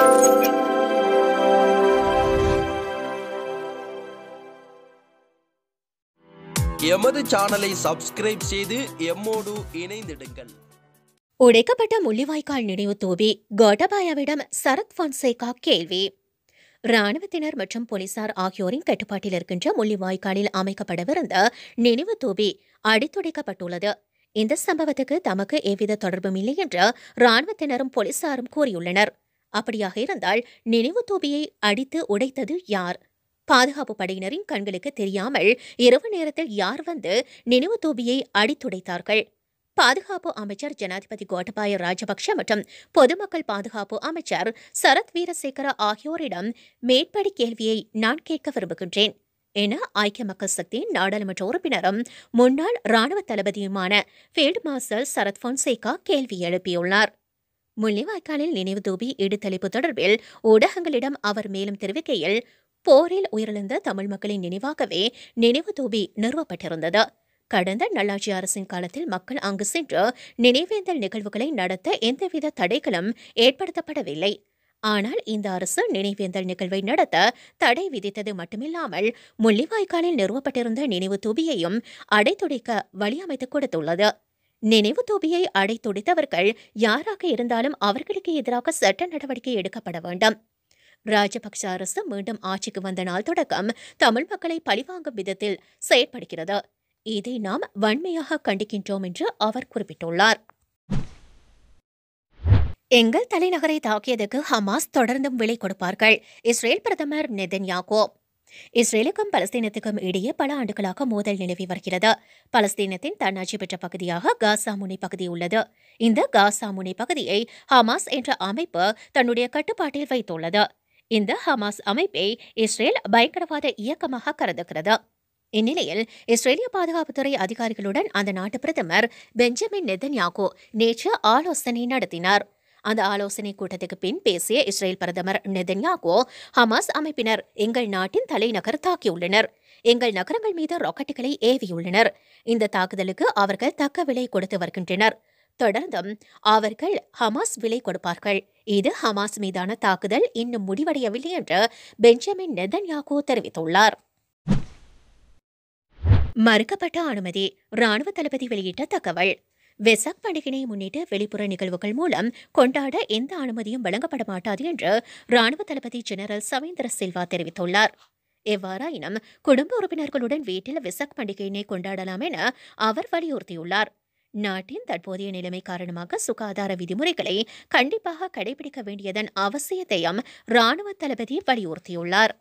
எமது சேனலை சப்ஸ்கிரைப் செய்து எம்மோடு இணைந்திடுங்கள் உடைக்கப்பட்ட முள்ளிவாய்க்கால் நினைவு தூவி கோட்டபாயாவிடம் சரத் பொன்சேகா கேள்வி ராணுவத்தினர் மற்றும் போலீசார் ஆகியோரின் கட்டுப்பாட்டில் இருக்கின்ற முள்ளிவாய்க்காலில் அமைக்கப்படவிருந்த நினைவு தூவி அடித்துடைக்கப்பட்டுள்ளது இந்த சம்பவத்துக்கு தமக்கு எவ்வித தொடர்பும் இல்லை என்று ராணுவத்தினரும் போலீசாரும் கூறியுள்ளனர் அப்படியாக இருந்தால் நினைவு தூபியை அடித்து உடைத்தது யார் பாதுகாப்பு படையினரின் கண்களுக்கு தெரியாமல் இரவு நேரத்தில் யார் வந்து நினைவு தூபியை அடித்துடைத்தார்கள் பாதுகாப்பு அமைச்சர் ஜனாதிபதி கோட்டபாய ராஜபக்ஷ மற்றும் பொதுமக்கள் பாதுகாப்பு அமைச்சர் சரத் வீரசேகர ஆகியோரிடம் மேற்படி கேள்வியை நான் கேட்க விரும்புகின்றேன் என ஐக்கிய மக்கள் சக்தியின் நாடாளுமன்ற உறுப்பினரும் முன்னாள் ராணுவ தளபதியுமான ஃபீல்டு மார்ஷல் சரத் பொன்சேகா கேள்வி எழுப்பியுள்ளார் முள்ளிவாய்க்காலில் நினைவு தூபி இடுத்தளிப்பு தொடர்பில் ஊடகங்களிடம் அவர் மேலும் தெரிவிக்கையில் போரில் உயிரிழந்த தமிழ் மக்களின் நினைவாகவே நினைவு தூபி நிறுவப்பட்டிருந்தது கடந்த நல்லாட்சி அரசின் காலத்தில் மக்கள் அங்கு சென்று நினைவேந்தல் நிகழ்வுகளை நடத்த எந்தவித தடைகளும் ஏற்படுத்தப்படவில்லை ஆனால் இந்த அரசு நினைவேந்தல் நிகழ்வை நடத்த தடை விதித்தது மட்டுமில்லாமல் முள்ளிவாய்க்காலில் நிறுவப்பட்டிருந்த நினைவு தூபியையும் அடைத்துடைக்க வழியமைத்துக் கொடுத்துள்ளது நினைவு தூபியை அடைத்துடைத்தவர்கள் யாராக இருந்தாலும் அவர்களுக்கு எதிராக சட்ட நடவடிக்கை எடுக்கப்பட வேண்டும் ராஜபக்ச அரசு மீண்டும் ஆட்சிக்கு வந்த நாள் தொடக்கம் தமிழ் மக்களை பழிவாங்கும் விதத்தில் செயற்படுகிறது இதை நாம் வன்மையாக கண்டிக்கின்றோம் என்று அவர் குறிப்பிட்டுள்ளார் எங்கள் தலைநகரை தாக்கியதுக்கு ஹமாஸ் தொடர்ந்தும் விலை கொடுப்பார்கள் இஸ்ரேல் பிரதமர் நெதன்யாகோ இஸ்ரேலுக்கும் பலஸ்தீனத்துக்கும் இடையே பல ஆண்டுகளாக மோதல் நிலவி வருகிறது பலஸ்தீனத்தின் தன்னாட்சி பெற்ற பகுதியாக காசா முனை பகுதி உள்ளது இந்த காசா முனை பகுதியை ஹமாஸ் என்ற அமைப்பு தன்னுடைய கட்டுப்பாட்டில் வைத்துள்ளது இந்த ஹமாஸ் அமைப்பை இஸ்ரேல் பயங்கரவாத இயக்கமாக கருதுகிறது இந்நிலையில் இஸ்ரேலிய பாதுகாப்புத்துறை அதிகாரிகளுடன் அந்த நாட்டு பிரதமர் பெஞ்சமின் நெதன்யாகோ நேற்று ஆலோசனை நடத்தினார் அந்த ஆலோசனை கூட்டத்துக்கு பின் பேசிய இஸ்ரேல் பிரதமர் நெதன்யாகோ ஹமாஸ் அமைப்பினர் எங்கள் நாட்டின் தலைநகர் தாக்கியுள்ளனர் எங்கள் நகரங்கள் மீது ராக்கெட்டுகளை ஏவியுள்ளனர் இந்த தாக்குதலுக்கு அவர்கள் தக்க விலை கொடுத்து வருகின்றனர் தொடர்ந்தும் அவர்கள் ஹமாஸ் விலை கொடுப்பார்கள் இது ஹமாஸ் மீதான தாக்குதல் இன்னும் முடிவடையவில்லை என்று பெஞ்சமின் நெதன்யாகோ தெரிவித்துள்ளார் மறுக்கப்பட்ட அனுமதி ராணுவ தளபதி வெளியிட்ட தகவல் வெசாக் பண்டிகையை முன்னிட்டு வெளிப்புற நிகழ்வுகள் மூலம் கொண்டாட எந்த அனுமதியும் வழங்கப்பட மாட்டாது என்று ராணுவ தளபதி ஜெனரல் சவேந்திர சில்வா தெரிவித்துள்ளார் எவ்வாறாயினும் குடும்ப உறுப்பினர்களுடன் வீட்டில் வெசாக் பண்டிகையினை கொண்டாடலாம் என அவர் வலியுறுத்தியுள்ளார் நாட்டின் தற்போதைய நிலைமை காரணமாக சுகாதார விதிமுறைகளை கண்டிப்பாக கடைபிடிக்க வேண்டியதன் அவசியத்தையும் ராணுவ தளபதி வலியுறுத்தியுள்ளார்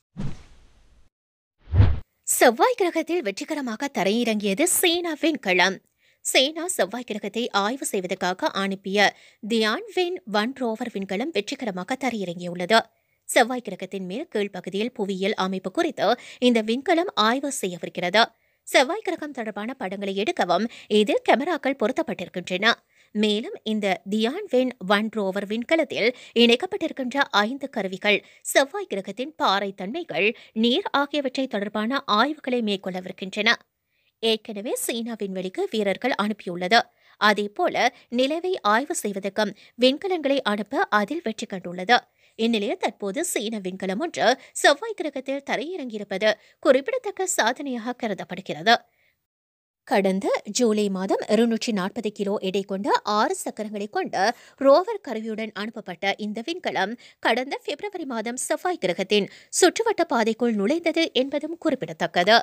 செவ்வாய் கிரகத்தில் வெற்றிகரமாக தரையிறங்கியது சீனா விண்கலம் சீனா செவ்வாய் கிரகத்தை ஆய்வு செய்வதற்காக அனுப்பிய தியான் வின் ஒன் ரோவர் விண்கலம் வெற்றிகரமாக தரையிறங்கியுள்ளது செவ்வாய் கிரகத்தின் மேல் கீழ்ப்பகுதியில் புவியியல் அமைப்பு குறித்து இந்த விண்கலம் ஆய்வு செய்யவிருக்கிறது செவ்வாய் கிரகம் தொடர்பான படங்களை எடுக்கவும் இதில் கேமராக்கள் பொருத்தப்பட்டிருக்கின்றன மேலும் இந்த தியான் வென் ஒன் ரோவர் விண்கலத்தில் இணைக்கப்பட்டிருக்கின்ற ஐந்து கருவிகள் செவ்வாய் கிரகத்தின் பாறை தன்மைகள் நீர் ஆகியவற்றை தொடர்பான ஆய்வுகளை மேற்கொள்ளவிருக்கின்றன ஏற்கனவே சீனா விண்வெளிக்கு வீரர்கள் அனுப்பியுள்ளது அதேபோல நிலவை ஆய்வு செய்வதற்கும் விண்கலங்களை அனுப்ப அதில் வெற்றி கண்டுள்ளது இந்நிலையில் தற்போது சீன விண்கலம் ஒன்று செவ்வாய் கிரகத்தில் தரையிறங்கியிருப்பது குறிப்பிடத்தக்க சாதனையாக கருதப்படுகிறது கடந்த ஜூலை மாதம் இருநூற்றி நாற்பது கிலோ எடை கொண்ட ஆறு சக்கரங்களை கொண்ட ரோவர் கருவியுடன் அனுப்பப்பட்ட இந்த விண்கலம் கடந்த பிப்ரவரி மாதம் செவ்வாய் கிரகத்தின் சுற்றுவட்ட பாதைக்குள் நுழைந்தது என்பதும் குறிப்பிடத்தக்கது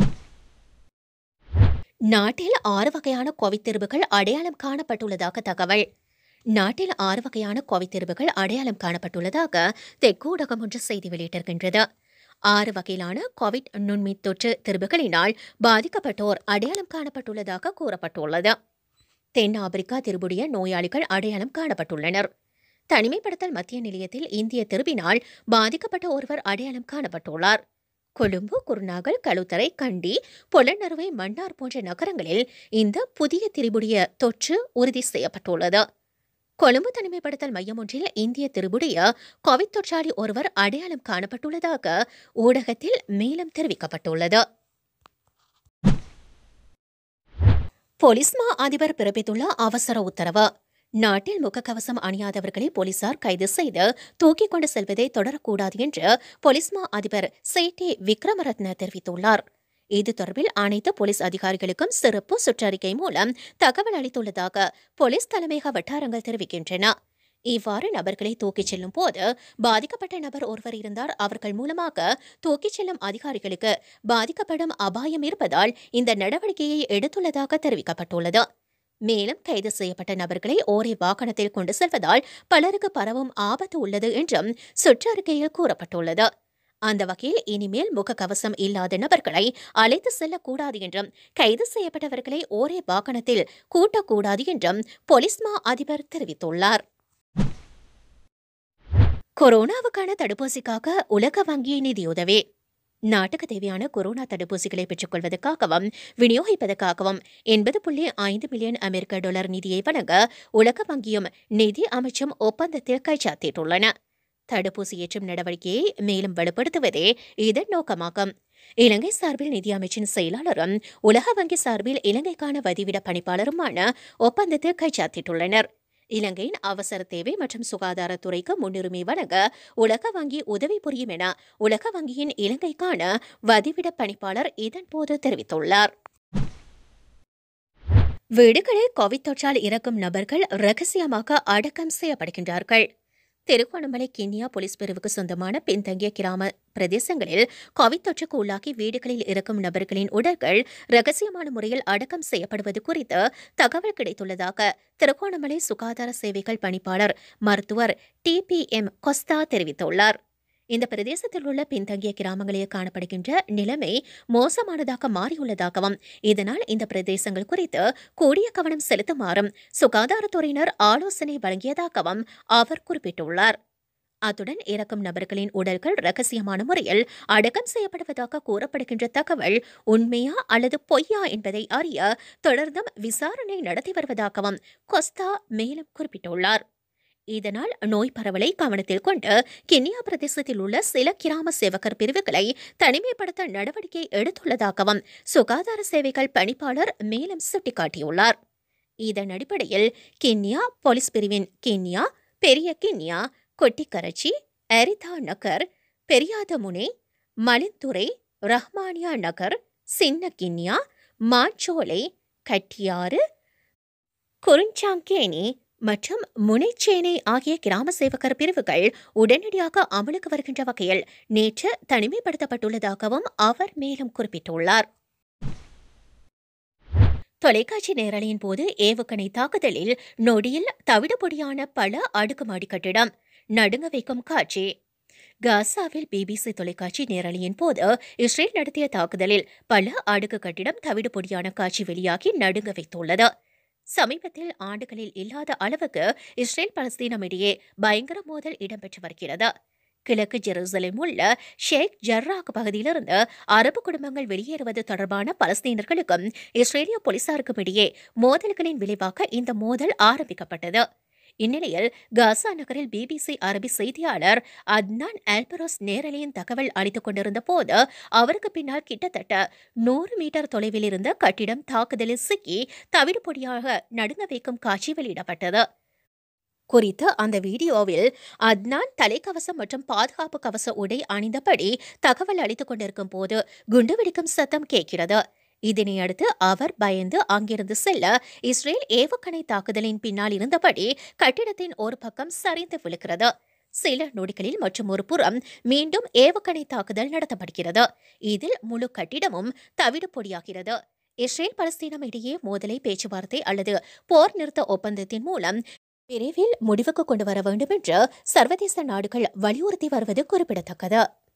நாட்டில் ஆறு வகையான கோவிட் தீர்வுகள் அடையாளம் காணப்பட்டுள்ளதாக தகவல் நாட்டில் ஆறு வகையான கோவிட் தீர்வுகள் அடையாளம் காணப்பட்டுள்ளதாக தெற்கு ஊடகம் ஒன்று செய்தி வெளியிட்டிருக்கின்றது ஆறு வகையிலான கோவிட் நுண்மி தொற்று திருவுகளினால் பாதிக்கப்பட்டோர் அடையாளம் காணப்பட்டுள்ளதாக கூறப்பட்டுள்ளது தென் ஆப்பிரிக்கா திருபுடைய நோயாளிகள் அடையாளம் காணப்பட்டுள்ளனர் தனிமைப்படுத்தல் மத்திய நிலையத்தில் இந்திய திரும்பினால் பாதிக்கப்பட்ட ஒருவர் அடையாளம் காணப்பட்டுள்ளார் கொழும்பு குருநாகல் களுத்தரை கண்டி பொலனறுவை மன்னார் போன்ற நகரங்களில் இந்த புதிய திரிபுடைய தொற்று உறுதி செய்யப்பட்டுள்ளது கொழும்பு தனிமைப்படுத்தல் மையம் ஒன்றில் இந்திய திருபுடைய கோவிட் தொற்றாளி ஒருவர் அடையாளம் காணப்பட்டுள்ளதாக ஊடகத்தில் மேலும் தெரிவிக்கப்பட்டுள்ளது போலீஸ் மா அதிபர் பிறப்பித்துள்ள அவசர உத்தரவு நாட்டில் முகக்கவசம் அணியாதவர்களை போலீசார் கைது செய்து தூக்கிக் கொண்டு செல்வதை தொடரக்கூடாது என்று போலீஸ் மா அதிபர் சேட்டி விக்ரமரத்ன தெரிவித்துள்ளார் இது தொடர்பில் அனைத்து போலீஸ் அதிகாரிகளுக்கும் சிறப்பு சுற்றறிக்கை மூலம் தகவல் அளித்துள்ளதாக போலீஸ் தலைமையக வட்டாரங்கள் தெரிவிக்கின்றன இவ்வாறு நபர்களை தூக்கிச் செல்லும் போது பாதிக்கப்பட்ட நபர் ஒருவர் இருந்தார் அவர்கள் மூலமாக தூக்கிச் செல்லும் அதிகாரிகளுக்கு பாதிக்கப்படும் அபாயம் இருப்பதால் இந்த நடவடிக்கையை எடுத்துள்ளதாக தெரிவிக்கப்பட்டுள்ளது மேலும் கைது செய்யப்பட்ட நபர்களை ஒரே வாகனத்தில் கொண்டு செல்வதால் பலருக்கு பரவும் ஆபத்து உள்ளது என்றும் சுற்றறிக்கையில் கூறப்பட்டுள்ளது அந்த வகையில் இனிமேல் முகக்கவசம் இல்லாத நபர்களை அழைத்து செல்லக்கூடாது என்றும் கைது செய்யப்பட்டவர்களை ஒரே வாகனத்தில் கூட்டக்கூடாது என்றும் போலீஸ் மா அதிபர் தெரிவித்துள்ளார் கொரோனாவுக்கான தடுப்பூசிக்காக உலக வங்கியின் நிதியுதவி நாட்டுக்கு தேவையான கொரோனா தடுப்பூசிகளை பெற்றுக்கொள்வதற்காகவும் விநியோகிப்பதற்காகவும் எண்பது புள்ளி ஐந்து மில்லியன் அமெரிக்க டாலர் நிதியை வழங்க உலக வங்கியும் நிதி அமைச்சும் ஒப்பந்தத்தில் கைச்சாத்திட்டுள்ளன தடுப்பூசி ஏற்றும் நடவடிக்கையை மேலும் வலுப்படுத்துவதே இதன் நோக்கமாகும் இலங்கை சார்பில் நிதி அமைச்சின் செயலாளரும் உலக வங்கி சார்பில் இலங்கைக்கான வதிவிட பணிப்பாளருமான ஒப்பந்தத்தில் கைச்சாத்திட்டுள்ளனர் இலங்கையின் அவசர தேவை மற்றும் சுகாதாரத்துறைக்கு முன்னுரிமை வழங்க உலக வங்கி உதவி புரியும் என உலக வங்கியின் இலங்கைக்கான வதிவிட பணிப்பாளர் இதன்போது தெரிவித்துள்ளார் வீடுகளில் கோவிட் தொற்றால் இறக்கும் நபர்கள் ரகசியமாக அடக்கம் செய்யப்படுகின்றார்கள் திருகோணமலை கிண்ணியா போலீஸ் பிரிவுக்கு சொந்தமான பின்தங்கிய கிராம பிரதேசங்களில் கோவிட் தொற்றுக்கு உள்ளாகி வீடுகளில் இருக்கும் நபர்களின் உடல்கள் ரகசியமான முறையில் அடக்கம் செய்யப்படுவது குறித்து தகவல் கிடைத்துள்ளதாக திருகோணமலை சுகாதார சேவைகள் பணிப்பாளர் மருத்துவர் டி பி எம் கொஸ்தா தெரிவித்துள்ளார் இந்த பிரதேசத்தில் உள்ள பின்தங்கிய கிராமங்களில் காணப்படுகின்ற நிலைமை மோசமானதாக மாறியுள்ளதாகவும் இதனால் இந்த பிரதேசங்கள் குறித்து கூடிய கவனம் செலுத்துமாறும் சுகாதாரத்துறையினர் ஆலோசனை வழங்கியதாகவும் அவர் குறிப்பிட்டுள்ளார் அத்துடன் இறக்கும் நபர்களின் உடல்கள் ரகசியமான முறையில் அடக்கம் செய்யப்படுவதாக கூறப்படுகின்ற தகவல் உண்மையா அல்லது பொய்யா என்பதை அறிய தொடர்ந்தும் விசாரணை நடத்தி வருவதாகவும் கொஸ்தா மேலும் குறிப்பிட்டுள்ளார் இதனால் நோய் பரவலை கவனத்தில் கொண்டு கிண்ணியா பிரதேசத்தில் உள்ள சில கிராம சேவகர் பிரிவுகளை தனிமைப்படுத்த நடவடிக்கை எடுத்துள்ளதாகவும் சுகாதார சேவைகள் பணிப்பாளர் மேலும் சுட்டிக்காட்டியுள்ளார் இதன் அடிப்படையில் கிண்ணியா போலீஸ் பிரிவின் கிண்ணியா பெரிய கிண்ணியா கொட்டிக்கரச்சி அரிதா நகர் பெரியாதமுனை மலிந்துறை ரஹ்மானியா நகர் சின்ன கிண்ணியா மாச்சோலை கட்டியாறு குறிஞ்சாங்கேணி மற்றும் முனைச்சேனை ஆகிய கிராம சேவகர் பிரிவுகள் உடனடியாக அமலுக்கு வருகின்ற வகையில் நேற்று தனிமைப்படுத்தப்பட்டுள்ளதாகவும் அவர் மேலும் குறிப்பிட்டுள்ளார் தொலைக்காட்சி நேரலையின் போது ஏவுகணை தாக்குதலில் நொடியில் தவிடுபொடியான பல அடுக்குமாடி கட்டிடம் நடுங்க வைக்கும் காட்சி காசாவில் பிபிசி தொலைக்காட்சி நேரலையின் போது இஸ்ரேல் நடத்திய தாக்குதலில் பல அடுக்கு கட்டிடம் தவிடுபொடியான காட்சி வெளியாகி நடுங்க வைத்துள்ளது சமீபத்தில் ஆண்டுகளில் இல்லாத அளவுக்கு இஸ்ரேல் பலஸ்தீனம் இடையே பயங்கர மோதல் இடம்பெற்று வருகிறது கிழக்கு ஜெருசலேம் உள்ள ஷேக் ஜர்ராக் பகுதியிலிருந்து அரபு குடும்பங்கள் வெளியேறுவது தொடர்பான பலஸ்தீனர்களுக்கும் இஸ்ரேலிய போலீசாருக்கும் இடையே மோதல்களின் விளைவாக இந்த மோதல் ஆரம்பிக்கப்பட்டது இந்நிலையில் காசா நகரில் பிபிசி அரபி செய்தியாளர் அத்னான் ஆல்பரோஸ் நேரலையின் தகவல் அளித்துக் கொண்டிருந்த போது அவருக்கு பின்னால் கிட்டத்தட்ட நூறு மீட்டர் தொலைவில் இருந்த கட்டிடம் தாக்குதலில் சிக்கி தவிடுபொடியாக நடுங்க வைக்கும் காட்சி வெளியிடப்பட்டது குறித்து அந்த வீடியோவில் அத்னான் தலைக்கவசம் மற்றும் பாதுகாப்பு கவச உடை அணிந்தபடி தகவல் அளித்துக் கொண்டிருக்கும் போது குண்டு வெடிக்கும் சத்தம் கேட்கிறது இதனை அடுத்து அவர் பயந்து அங்கிருந்து செல்ல இஸ்ரேல் ஏவுகணை தாக்குதலின் பின்னால் இருந்தபடி கட்டிடத்தின் ஒரு பக்கம் சரிந்து விழுகிறது சில நொடிகளில் மற்றும் ஒரு புறம் மீண்டும் ஏவுகணை தாக்குதல் நடத்தப்படுகிறது இதில் முழு கட்டிடமும் தவிடு பொடியாகிறது இஸ்ரேல் பலஸ்தீனம் இடையே மோதலை பேச்சுவார்த்தை அல்லது போர் நிறுத்த ஒப்பந்தத்தின் மூலம் விரைவில் முடிவுக்கு கொண்டு வர வேண்டும் என்று சர்வதேச நாடுகள் வலியுறுத்தி வருவது குறிப்பிடத்தக்கது